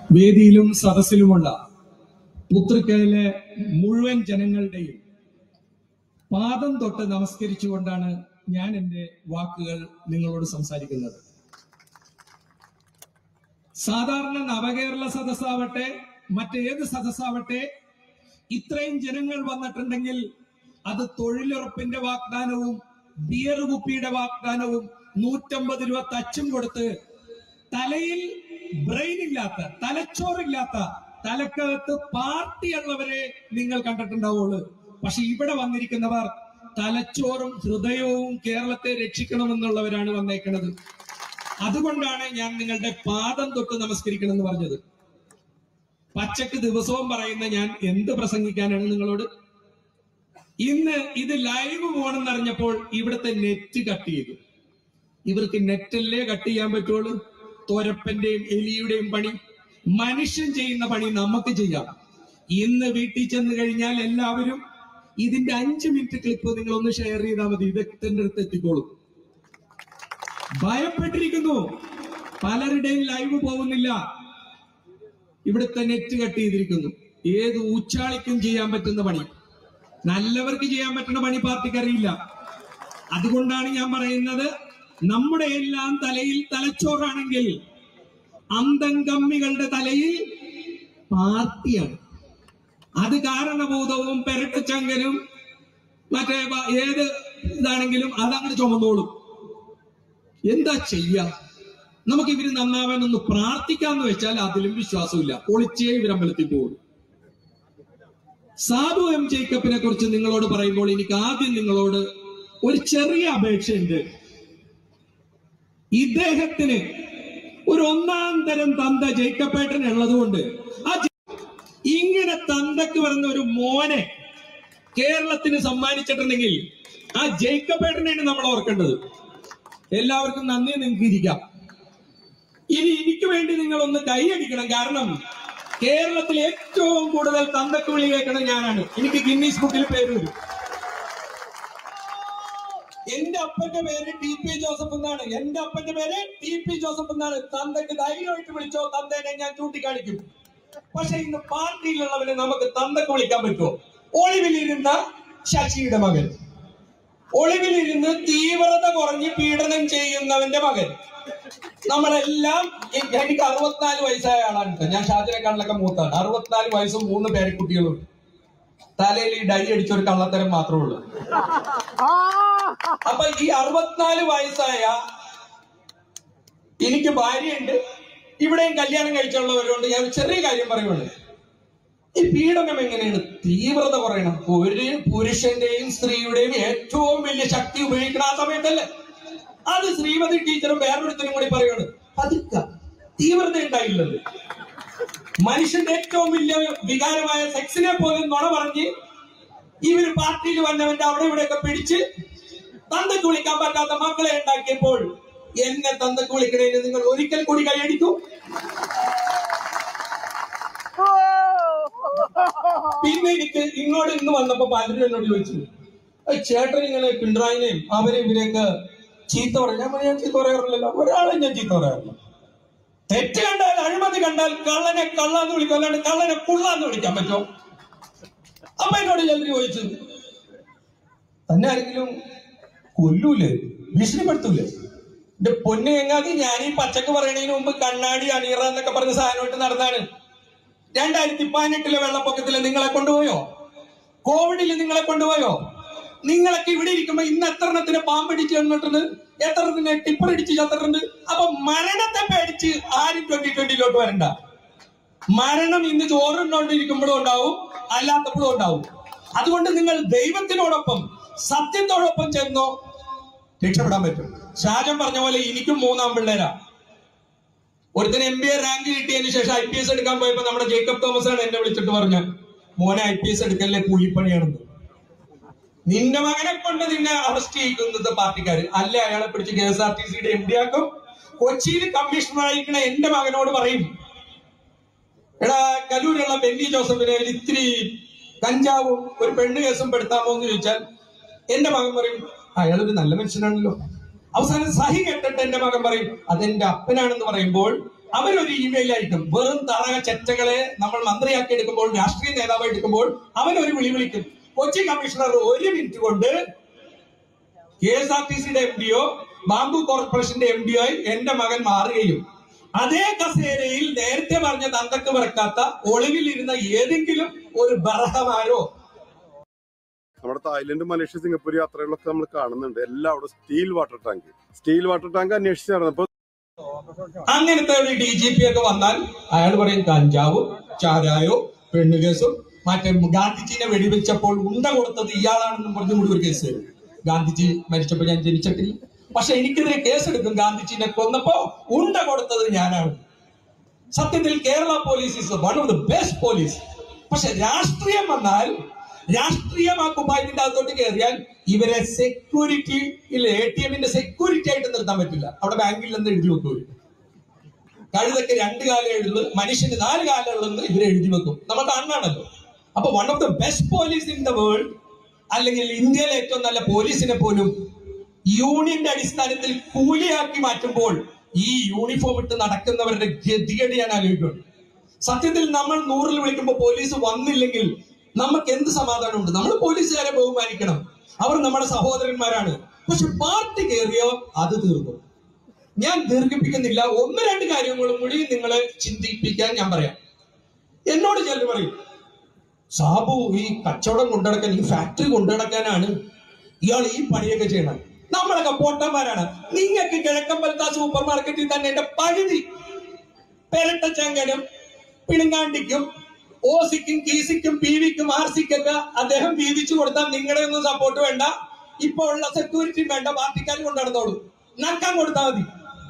വേദിയിലും സദസ്സിലുമുള്ള പുത്രിക്കയിലെ മുഴുവൻ ജനങ്ങളുടെയും പാദം തൊട്ട് നമസ്കരിച്ചുകൊണ്ടാണ് ഞാൻ എൻ്റെ വാക്കുകൾ നിങ്ങളോട് സംസാരിക്കുന്നത് സാധാരണ നവകേരള സദസ്സാവട്ടെ മറ്റേത് സദസ്സാവട്ടെ ഇത്രയും ജനങ്ങൾ വന്നിട്ടുണ്ടെങ്കിൽ അത് തൊഴിലുറപ്പിന്റെ വാഗ്ദാനവും ബിയർ കുപ്പിയുടെ വാഗ്ദാനവും നൂറ്റമ്പത് രൂപ തച്ചും കൊടുത്ത് തലയിൽ ബ്രെയിൻ ഇല്ലാത്ത തലച്ചോറില്ലാത്ത തലക്കകത്ത് പാർട്ടിയുള്ളവരെ നിങ്ങൾ കണ്ടിട്ടുണ്ടാവുള്ളൂ പക്ഷെ ഇവിടെ വന്നിരിക്കുന്നവർ തലച്ചോറും ഹൃദയവും കേരളത്തെ രക്ഷിക്കണമെന്നുള്ളവരാണ് വന്നേക്കുന്നത് അതുകൊണ്ടാണ് ഞാൻ നിങ്ങളുടെ പാദം തൊട്ട് നമസ്കരിക്കണം എന്ന് പറഞ്ഞത് പച്ചക്ക് ദിവസവും പറയുന്ന ഞാൻ എന്ത് പ്രസംഗിക്കാനാണ് നിങ്ങളോട് ഇന്ന് ഇത് ലൈവ് പോകണമെന്ന് അറിഞ്ഞപ്പോൾ ഇവിടുത്തെ നെറ്റ് കട്ട് ചെയ്തു ഇവർക്ക് നെറ്റല്ലേ കട്ട് ചെയ്യാൻ പറ്റുള്ളൂ തോരപ്പന്റെയും എലിയുടെയും പണി മനുഷ്യൻ ചെയ്യുന്ന പണി നമുക്ക് ചെയ്യാം ഇന്ന് വീട്ടിൽ ചെന്ന് കഴിഞ്ഞാൽ എല്ലാവരും ഇതിന്റെ അഞ്ച് മിനിറ്റ് ക്ലിപ്പ് നിങ്ങൾ ഒന്ന് ഷെയർ ചെയ്താൽ മതി ഇതൊക്കെ അടുത്ത് എത്തിക്കോളും ഭയപ്പെട്ടിരിക്കുന്നു പലരുടെയും ലൈവ് പോകുന്നില്ല ഇവിടുത്തെ നെറ്റ് കട്ട് ചെയ്തിരിക്കുന്നു ഏത് ഊച്ചാളിക്കും ചെയ്യാൻ പറ്റുന്ന പണി നല്ലവർക്ക് ചെയ്യാൻ പറ്റുന്ന പണി പാർട്ടിക്ക് അറിയില്ല അതുകൊണ്ടാണ് ഞാൻ പറയുന്നത് നമ്മുടെ എല്ലാം തലയിൽ തലച്ചോറാണെങ്കിൽ അന്തംകമ്മികളുടെ തലയിൽ പാർട്ടിയാണ് അത് കാരണഭൂതവും പെരട്ടച്ചങ്കനും മറ്റേ വ- ഏത് ഇതാണെങ്കിലും അതങ്ങനെ ചുമന്നോളും എന്താ ചെയ്യാ നമുക്ക് ഇവര് നന്നാവാൻ ഒന്ന് പ്രാർത്ഥിക്കാന്ന് വെച്ചാൽ അതിലും വിശ്വാസമില്ല ഒളിച്ചേ ഇവരമ്പലത്തിൽ പോകും സാബു എം ജേക്കബിനെ കുറിച്ച് നിങ്ങളോട് പറയുമ്പോൾ എനിക്ക് ആദ്യം നിങ്ങളോട് ഒരു ചെറിയ അപേക്ഷയുണ്ട് ഇദ്ദേഹത്തിന് ഒരു ഒന്നാം തരം തന്ത ജേക്കബേട്ടൻ ഉള്ളതുകൊണ്ട് ആ ജെ- ഇങ്ങനെ തന്തക്ക് വരുന്ന ഒരു മോനെ കേരളത്തിന് സമ്മാനിച്ചിട്ടുണ്ടെങ്കിൽ ആ ജേക്കബേട്ടനെയാണ് നമ്മൾ ഓർക്കേണ്ടത് എല്ലാവർക്കും നന്ദി നിങ്ങൾക്ക് ഇരിക്കാം ഇനി എനിക്ക് വേണ്ടി നിങ്ങൾ ഒന്ന് കൈയടിക്കണം കാരണം കേരളത്തിൽ ഏറ്റവും കൂടുതൽ തന്തക്ക് വിളി കേൾക്കണം ഞാനാണ് എനിക്ക് ഗിന്നീസ് ബുക്കിൽ പേര് വരും എന്റെ അപ്പന്റെ പേര് ടി പി ജോസഫ് എന്നാണ് എന്റെ അപ്പന്റെ പേര് ടി പി ജോസഫ് എന്നാണ് തന്തക്ക് ധൈര്യമായിട്ട് വിളിച്ചോ തന്തേനെ ഞാൻ ചൂണ്ടിക്കാണിക്കും പക്ഷെ ഇന്ന് പാർട്ടിയിലുള്ളവനെ നമുക്ക് തന്തക്ക് വിളിക്കാൻ പറ്റുമോ ഒളിവിലിരുന്ന ശശിയുടെ മകൻ ഒളിവിലിരുന്ന് തീവ്രത കുറഞ്ഞ് പീഡനം ചെയ്യുന്നവന്റെ മകൻ നമ്മളെല്ലാം എ- എനിക്ക് അറുപത്തിനാല് വയസ്സായ ആളാണ് ട്ടോ. ഞാൻ ഷാജിനെക്കാളിലൊക്കെ മൂത്താണ് അറുപത്തിനാല് വയസ്സും മൂന്ന് പേരക്കുട്ടികളും തലയിൽ ഈ ഡൈ അടിച്ച ഒരു കള്ളത്തരം മാത്രമേ ഉള്ളൂ അപ്പൊ ഈ അറുപത്തിനാല് വയസ്സായ എനിക്ക് ഭാര്യയുണ്ട് ഇവിടെയും കല്യാണം കഴിച്ചുള്ളവരുണ്ട് ഞാൻ ഒരു ചെറിയ കാര്യം പറയുവാണ് ഈ പീഡനം എങ്ങനെയാണ് തീവ്രത കുറയണം ഒരു പുരുഷന്റെയും സ്ത്രീയുടെയും ഏറ്റവും വലിയ ശക്തി ഉപയോഗിക്കണം ആ സമയത്തല്ലേ അത് ശ്രീമതി ടീച്ചറും വേറൊരുത്തരും കൂടി പറയാണ് പതുക്ക തീവ്രത ഉണ്ടായില്ലല്ലോ മനുഷ്യന്റെ ഏറ്റവും വലിയ വികാരമായ സെക്സിനെ പോലും നുണ പറഞ്ഞ് ഇവര് പാർട്ടിയിൽ വന്നവന്റെ അവിടെ ഇവിടെയൊക്കെ പിടിച്ച് തന്തക്ക് വിളിക്കാൻ പറ്റാത്ത മക്കളെ ഉണ്ടാക്കിയപ്പോൾ എന്നെ തന്തക്ക് വിളിക്കണേന് നിങ്ങൾ ഒരിക്കൽ കൂടി കൈയടിക്കൂ പിന്നെ എനിക്ക് ഇങ്ങോട്ട് ഇന്ന് വന്നപ്പോ പലരും എന്നോട് ചോദിച്ചു "ഏയ് ചേട്ടൻ ഇങ്ങനെ പിണറായിനെയും അവരെ ഇവരെയൊക്കെ ചീത്ത പറയും ഞാൻ പറഞ്ഞു, ഞാൻ ചീത്ത പറയാറില്ലല്ലോ ഒരാളെ ഞാൻ ചീത്ത പറയാറില്ല തെറ്റ് കണ്ടാൽ അഴിമതി കണ്ടാൽ കള്ളനെ കള്ളാന്ന് വിളിക്കും അല്ലാണ്ട് കള്ളനെ കുള്ളാന്ന് വിളിക്കാൻ പറ്റുമോ അമ്മ എന്നോട് ചിലർ ചോദിച്ചു തന്നെ ആരെങ്കിലും കൊല്ലൂലേ ഭീഷണിപ്പെടുത്തൂലേ എന്റെ പൊന്നു എങ്ങാതി ഞാൻ ഈ പച്ചക്ക് പറയണതിന് മുമ്പ് കണ്ണാടി അണീറ എന്നൊക്കെ പറഞ്ഞ സാധനമായിട്ട് നടന്നാണ് രണ്ടായിരത്തി പതിനെട്ടിലെ വെള്ളപ്പൊക്കത്തിൽ നിങ്ങളെ കൊണ്ടുപോയോ കോവിഡിൽ നിങ്ങളെ കൊണ്ടുപോയോ നിങ്ങളൊക്കെ ഇവിടെ ഇരിക്കുമ്പോ ഇന്ന് എത്ര എണ്ണത്തിന് പാമ്പടിച്ച് എന്നിട്ടുണ്ട് എത്ര എണ്ണത്തിന് ടിപ്പർ ഇടിച്ച് ചത്തിട്ടുണ്ട് അപ്പൊ മരണത്തെ പേടിച്ച് ആരും ട്വന്റി ട്വന്റിയിലോട്ട് വരണ്ട മരണം ഇന്ന് ചോറുണ്ടോണ്ടിരിക്കുമ്പോഴും ഉണ്ടാവും അല്ലാത്തപ്പോഴും ഉണ്ടാവും അതുകൊണ്ട് നിങ്ങൾ ദൈവത്തിനോടൊപ്പം സത്യത്തോടൊപ്പം ചെന്നോ രക്ഷപ്പെടാൻ പറ്റും ഷാജൻ പറഞ്ഞ പോലെ എനിക്കും മൂന്നാം പിള്ളേരാ ഒരുത്തിന് എം ബി എ റാങ്ക് കിട്ടിയതിന് ശേഷം ഐ പി എസ് എടുക്കാൻ പോയപ്പോ നമ്മുടെ ജേക്കബ് തോമസ് ആണ് എന്നെ വിളിച്ചിട്ട് പറഞ്ഞ മോനെ ഐ പി എസ് എടുക്കല്ലേ കൂലിപ്പണിയാണെന്ന് നിന്റെ മകനെ കൊണ്ട് നിന്നെ അറസ്റ്റ് ചെയ്യിക്കുന്നത് പാർട്ടിക്കാർ അല്ല അയാളെ പിടിച്ച് കെ എസ് ആർ ടി സിയുടെ എം ഡി ആക്കും കൊച്ചിയിൽ കമ്മീഷണർ ആയിരിക്കണ എന്റെ മകനോട് പറയും എടാ കലൂരുള്ള ബെന്നി ജോസഫിനെ ഒരു ഇത്തിരി കഞ്ചാവും ഒരു പെണ്ണ് കേസും പെടുത്താമോ എന്ന് ചോദിച്ചാൽ എന്റെ മകൻ പറയും അയാൾ ഒരു നല്ല മനുഷ്യനാണല്ലോ അവസാനം സഹി കെട്ടിട്ട് എന്റെ മകൻ പറയും അതെന്റെ അപ്പനാണെന്ന് പറയുമ്പോൾ അവരൊരു ഇമെയിലായിട്ടും വെറും തറക ചെറ്റകളെ നമ്മൾ മന്ത്രിയാക്കി എടുക്കുമ്പോൾ രാഷ്ട്രീയ നേതാവായി എടുക്കുമ്പോൾ അവനൊരു വിളി വിളിക്കും കൊച്ചി കമ്മീഷണർ ഒരു മിനിറ്റ് കൊണ്ട് കെ എസ് ആർ ടി സിയുടെ എം ഡിഒ ബാംബു കോർപ്പറേഷന്റെ എം ഡിഒ എന്റെ മകൻ മാറുകയും അതേ കസേരയിൽ നേരത്തെ പറഞ്ഞ തന്തക്ക് പറക്കാത്ത ഒളിവിലിരുന്ന ഏതെങ്കിലും ഒരു ബർഹമാരോ നമ്മുടെ തായ്ലൻഡ് മലേഷ്യ സിംഗപ്പൂർ യാത്രകളിലൊക്കെ നമ്മൾ കാണുന്നുണ്ട് എല്ലാം അവിടെ steel water tank steel water tank അന്വേഷിച്ച് നടന്നപ്പോ അങ്ങനത്തെ ഒരു ഡി ജി പി ഒക്കെ വന്നാൽ അയാൾ പറയും കഞ്ചാവും ചാരായോ പെണ്ണുകേസും മറ്റേ ഗാന്ധിജിനെ വെടിവെച്ചപ്പോൾ ഉണ്ട കൊടുത്തത് ഇയാളാണെന്നും പറഞ്ഞും കൂടി ഒരു കേസ് വരും ഗാന്ധിജി മരിച്ചപ്പോൾ ഞാൻ ജനിച്ചിട്ടില്ല പക്ഷെ എനിക്കെതിരെ കേസെടുക്കും ഗാന്ധിജിനെ കൊന്നപ്പോ ഉണ്ട കൊടുത്തത് ഞാനാണ് സത്യത്തിൽ Kerala police is one of the best police പക്ഷെ രാഷ്ട്രീയം വന്നാൽ രാഷ്ട്രീയം ആ കുപ്പായത്തിന്റെ അകത്തോട്ട് കയറിയാൽ ഇവരെ സെക്യൂരിറ്റിയിൽ എ ടി എമ്മിന്റെ സെക്യൂരിറ്റി ആയിട്ട് നിർത്താൻ പറ്റില്ല അവിടെ ബാങ്കിൽ നിന്ന് എഴുതി വെക്കും ഇവര്. കഴുതൊക്കെ രണ്ട് കാലം എഴുതുന്നു മനുഷ്യന് നാല് കാലം ഉള്ളെന്ന് ഇവരെ എഴുതി വെക്കും നമ്മൾ കാണാണല്ലോ അപ്പൊ one of the best police in the world അല്ലെങ്കിൽ ഇന്ത്യയിലെ ഏറ്റവും നല്ല പോലീസിനെ പോലും യൂണിയന്റെ അടിസ്ഥാനത്തിൽ കൂലിയാക്കി മാറ്റുമ്പോൾ ഈ യൂണിഫോം ഇട്ട് നടക്കുന്നവരുടെ ഗതികേട് ഞാൻ ആലോചിക്കുന്നു സത്യത്തിൽ നമ്മൾ നൂറിൽ വിളിക്കുമ്പോൾ പോലീസ് വന്നില്ലെങ്കിൽ നമുക്ക് എന്ത് സമാധാനമുണ്ട് നമ്മൾ പോലീസുകാരെ ബഹുമാനിക്കണം അവർ നമ്മുടെ സഹോദരന്മാരാണ് പക്ഷെ പാർട്ടി കയറിയോ അത് തീർന്നു ഞാൻ ദീർഘിപ്പിക്കുന്നില്ല ഒന്ന് രണ്ട് കാര്യങ്ങളും കൂടി നിങ്ങളെ ചിന്തിപ്പിക്കാൻ ഞാൻ പറയാം എന്നോട് ചിലർ പറയും സാബു ഈ കച്ചവടം കൊണ്ടുനടക്കാൻ ഈ ഫാക്ടറി കൊണ്ടുനടക്കാനാണ് ഇയാൾ ഈ പണിയൊക്കെ ചെയ്യണം നമ്മളൊക്കെ പൊട്ടന്മാരാണ് നിങ്ങൾക്ക് കിഴക്കമ്പലത്ത സൂപ്പർ മാർക്കറ്റിൽ തന്നെ എന്റെ പകുതി പെരട്ടച്ചങ്കനും പിണങ്ങാണ്ടിക്കും ഓസിക്കും കീസിക്കും പി വിക്കും ആർ സിക്കൊക്കെ അദ്ദേഹം വീതിച്ചു കൊടുത്താൽ നിങ്ങളുടെ ഒന്നും സപ്പോർട്ട് വേണ്ട ഇപ്പൊ ഉള്ള സെക്യൂരിറ്റി വേണ്ട പാർട്ടിക്കാർ കൊണ്ടു നടന്നോളൂ നക്കാൻ കൊടുത്താൽ മതി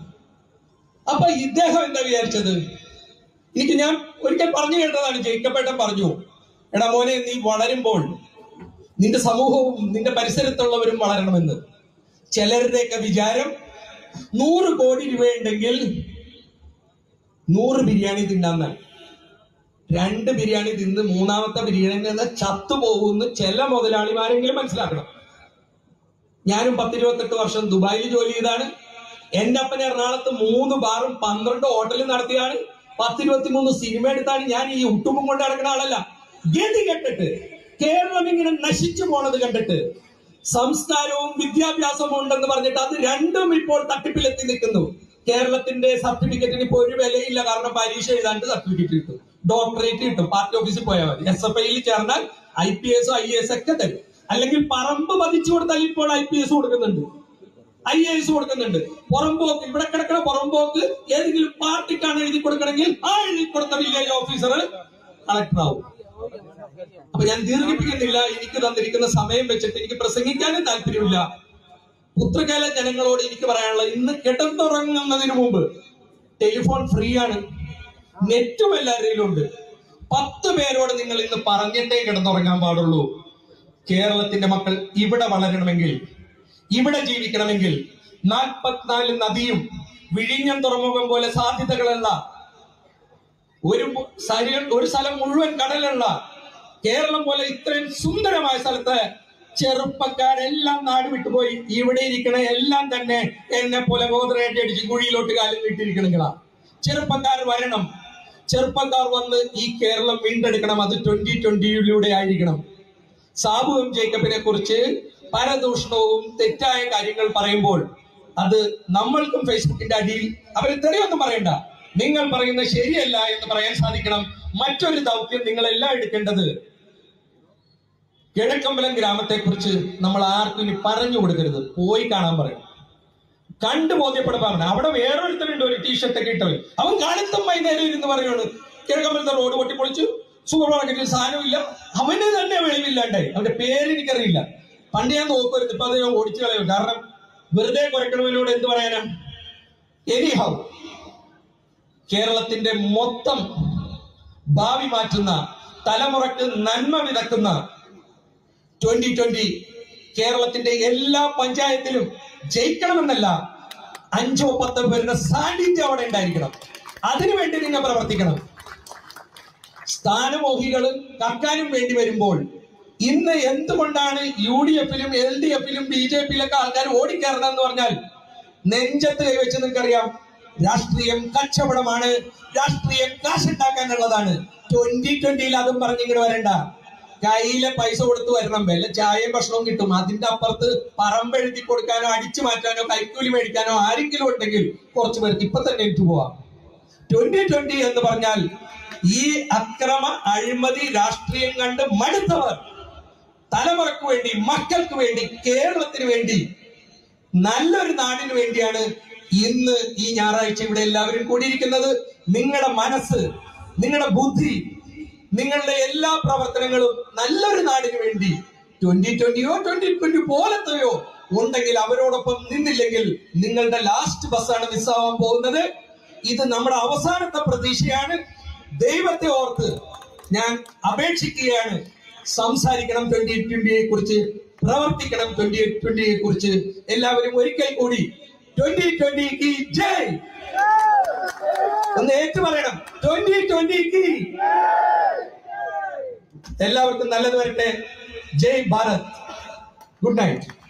അപ്പൊ ഇദ്ദേഹം എന്താ വിചാരിച്ചത് എനിക്ക് ഞാൻ ഒരിക്കൽ പറഞ്ഞു കേട്ടതാണ് ജയിക്കപ്പെട്ട പറഞ്ഞു എടാ മോനെ നീ വളരുമ്പോൾ നിന്റെ സമൂഹവും നിന്റെ പരിസരത്തുള്ളവരും വളരണമെന്ന് ചിലരുടെയൊക്കെ വിചാരം നൂറ് കോടി രൂപയുണ്ടെങ്കിൽ നൂറ് ബിരിയാണി തിന്നാന്നാണ് രണ്ട് ബിരിയാണി തിന്ന് മൂന്നാമത്തെ ബിരിയാണി നിന്ന് ചത്തുപോകുമെന്ന് ചില മുതലാളിമാരെങ്കിലും മനസ്സിലാക്കണം ഞാനും പത്തിരുപത്തെട്ട് വർഷം ദുബായിൽ ജോലി ചെയ്താണ് എന്റെ അപ്പൻ എറണാകുളത്ത് മൂന്ന് ബാറും പന്ത്രണ്ട് ഹോട്ടലും നടത്തിയാണ് പത്തിരുപത്തി മൂന്ന് സിനിമ എടുത്താണ് ഞാൻ ഈ ഉട്ടുമ്പും കൊണ്ട് നടക്കുന്ന ആളല്ല ഗതി കെട്ടിട്ട് കേരളം ഇങ്ങനെ നശിച്ചു പോണത് കണ്ടിട്ട് സംസ്കാരവും വിദ്യാഭ്യാസവും ഉണ്ടെന്ന് പറഞ്ഞിട്ട് അത് രണ്ടും ഇപ്പോൾ തട്ടിപ്പിലെത്തി നിൽക്കുന്നു കേരളത്തിന്റെ സർട്ടിഫിക്കറ്റിന് ഇപ്പോൾ ഒരു വിലയില്ല കാരണം പരീക്ഷ എഴുതാണ്ട് സർട്ടിഫിക്കറ്റ് കിട്ടും ഡോക്ടറേറ്റ് കിട്ടും പാർട്ടി ഓഫീസിൽ പോയാൽ മതി എസ് എഫ് ഐയിൽ ചേർന്നാൽ I P S I S ഒക്കെ തരും അല്ലെങ്കിൽ പറമ്പ് പതിച്ചു കൊടുത്താൽ ഇപ്പോൾ ഐ പി എസ് കൊടുക്കുന്നുണ്ട് ഐ എ എസ് കൊടുക്കുന്നുണ്ട് പുറമ്പോക്ക് ഇവിടെ കിടക്കുന്ന പുറമ്പോക്ക് ഏതെങ്കിലും പാർട്ടിക്കാണ് എഴുതി കൊടുക്കണമെങ്കിൽ ആ എഴുതി കൊടുത്ത വില്ലേജ് ഓഫീസർ കളക്ടർ ആവും അപ്പൊ ഞാൻ ദീർഘിപ്പിക്കുന്നില്ല എനിക്ക് തന്നിരിക്കുന്ന സമയം വെച്ചിട്ട് എനിക്ക് പ്രസംഗിക്കാനും താല്പര്യമില്ല പുത്രകാല ജനങ്ങളോട് എനിക്ക് പറയാനുള്ളത് ഇന്ന് കിടന്നുറങ്ങുന്നതിന് മുമ്പ് ടെലിഫോൺ ഫ്രീ ആണ് നെറ്റും എല്ലാവരുടെയും ഉണ്ട് പത്ത് പേരോട് നിങ്ങൾ ഇന്ന് പറഞ്ഞിട്ടേ കിടന്നുറങ്ങാൻ പാടുള്ളൂ കേരളത്തിന്റെ മക്കൾ ഇവിടെ വളരണമെങ്കിൽ ഇവിടെ ജീവിക്കണമെങ്കിൽ നാൽപ്പത്തിനാല് നദിയും വിഴിഞ്ഞം തുറമുഖം പോലെ സാധ്യതകളുള്ള ഒരു മു- സരി- ഒരു സ്ഥലം മുഴുവൻ കടലുള്ള കേരളം പോലെ ഇത്രയും സുന്ദരമായ സ്ഥലത്ത് ചെറുപ്പക്കാരെല്ലാം നാട് വിട്ടുപോയി ഇവിടെ ഇരിക്കണ എല്ലാം തന്നെ എന്നെ പോലെ ഗോദ്രേറ്റ് അടിച്ച് കുഴിയിലോട്ട് കാലം നീട്ടിയിരിക്കണങ്ങളാ ചെറുപ്പക്കാർ വരണം ചെറുപ്പക്കാർ വന്ന് ഈ കേരളം വീണ്ടെടുക്കണം അത് ട്വന്റി ട്വന്റിയിലൂടെ ആയിരിക്കണം സാബു എം ജേക്കബിനെ കുറിച്ച് പരദൂഷണവും തെറ്റായ കാര്യങ്ങൾ പറയുമ്പോൾ അത് നമ്മൾക്കും ഫേസ്ബുക്കിന്റെ അടിയിൽ അവരെ തെറിയൊന്നും പറയണ്ട നിങ്ങൾ പറയുന്നത് ശരിയല്ല എന്ന് പറയാൻ സാധിക്കണം മറ്റൊരു ദൗത്യം നിങ്ങളെല്ലാം എടുക്കേണ്ടത് കിഴക്കമ്പലം ഗ്രാമത്തെ കുറിച്ച് നമ്മൾ ആർക്കും ഇനി പറഞ്ഞു കൊടുക്കരുത് പോയി കാണാൻ പറയും കണ്ടു ബോധ്യപ്പെടുമ്പോൾ അവിടെ വേറൊരുത്തരുണ്ട് ഒരു ടീഷർട്ട് ഒക്കെ ഇട്ടവൻ അവൻ കാലത്തും വൈകുന്നേരം ഇരുന്ന് പറയുകയാണ് കിഴക്കമ്പലത്തെ റോഡ് പൊട്ടിപ്പൊളിച്ചു സൂപ്പർ മാർക്കറ്റിൽ സാധനമില്ല അവന് തന്നെ വെളിവില്ലാണ്ടായി അവന്റെ പേര് എനിക്കറിയില്ല പണ്ട് ഞാൻ നോക്കരുത് ഇപ്പൊ അത് ഞാൻ ഓടിച്ചു കളയും കാരണം വെറുതെ കുറയ്ക്കണവനോട് എന്ത് പറയാനാ എനിഹൗ കേരളത്തിന്റെ മൊത്തം ഭാവി മാറ്റുന്ന തലമുറക്ക് നന്മ വിതക്കുന്ന ട്വന്റി ട്വന്റി കേരളത്തിന്റെ എല്ലാ പഞ്ചായത്തിലും ജയിക്കണമെന്നല്ല അഞ്ചോ പത്തോ പേരുടെ സാന്നിധ്യം അവിടെ ഉണ്ടായിരിക്കണം അതിനുവേണ്ടി നിങ്ങൾ പ്രവർത്തിക്കണം സ്ഥാനമോഹികളും കക്കാനും വേണ്ടി വരുമ്പോൾ ഇന്ന് എന്തുകൊണ്ടാണ് യു ഡി എഫിലും എൽ ഡി എഫിലും ബി ജെ പിയിലൊക്കെ ആൾക്കാർ ഓടിക്കയറണം എന്ന് പറഞ്ഞാൽ നെഞ്ചത്ത് കൈവച്ച് നിങ്ങൾക്കറിയാം രാഷ്ട്രീയം കച്ചവടമാണ് രാഷ്ട്രീയം കാശുണ്ടാക്കാനുള്ളതാണ് ട്വന്റി ട്വന്റിയിൽ അതും പറഞ്ഞിങ്ങനെ വരണ്ട കയ്യിലെ പൈസ കൊടുത്ത് വരണം വല്ല ചായയും ഭക്ഷണവും കിട്ടും അതിന്റെ അപ്പുറത്ത് പറമ്പെഴുതി കൊടുക്കാനോ അടിച്ചു മാറ്റാനോ കൈക്കൂലി മേടിക്കാനോ ആരെങ്കിലും ഉണ്ടെങ്കിൽ കുറച്ചു പേർക്ക് ഇപ്പൊ തന്നെ എനിക്ക് പോവാം ട്വന്റി ട്വന്റി എന്ന് പറഞ്ഞാൽ ഈ അക്രമ അഴിമതി രാഷ്ട്രീയം കണ്ട് മടുത്തവർ തലമുറക്ക് വേണ്ടി മക്കൾക്ക് വേണ്ടി കേരളത്തിന് വേണ്ടി നല്ലൊരു നാടിന് വേണ്ടിയാണ് ഇന്ന് ഈ ഞായറാഴ്ച ഇവിടെ എല്ലാവരും കൂടിയിരിക്കുന്നത് നിങ്ങളുടെ മനസ്സ് നിങ്ങളുടെ ബുദ്ധി നിങ്ങളുടെ എല്ലാ പ്രവർത്തനങ്ങളും നല്ലൊരു നാടിന് വേണ്ടി ട്വന്റി ട്വന്റിയോ ട്വന്റി ട്വന്റി പോലത്തെയോ ഉണ്ടെങ്കിൽ അവരോടൊപ്പം നിന്നില്ലെങ്കിൽ നിങ്ങളുടെ ലാസ്റ്റ് ബസ്സാണ് മിസ്സാവാൻ പോകുന്നത് ഇത് നമ്മുടെ അവസാനത്തെ പ്രതീക്ഷയാണ് ദൈവത്തെ ഓർത്ത് ഞാൻ അപേക്ഷിക്കുകയാണ് സംസാരിക്കണം ട്വന്റി ട്വന്റിയെ കുറിച്ച് പ്രവർത്തിക്കണം ട്വന്റി ട്വന്റിയെ കുറിച്ച് എല്ലാവരും ഒരിക്കൽ കൂടി ട്വന്റി ട്വന്റിക്ക് ജയ് ഒന്ന് ഏറ്റു പറയണം ട്വന്റി ട്വന്റിക്ക് എല്ലാവർക്കും നല്ലത് വരട്ടെ ജയ് ഭാരത് ഗുഡ് നൈറ്റ്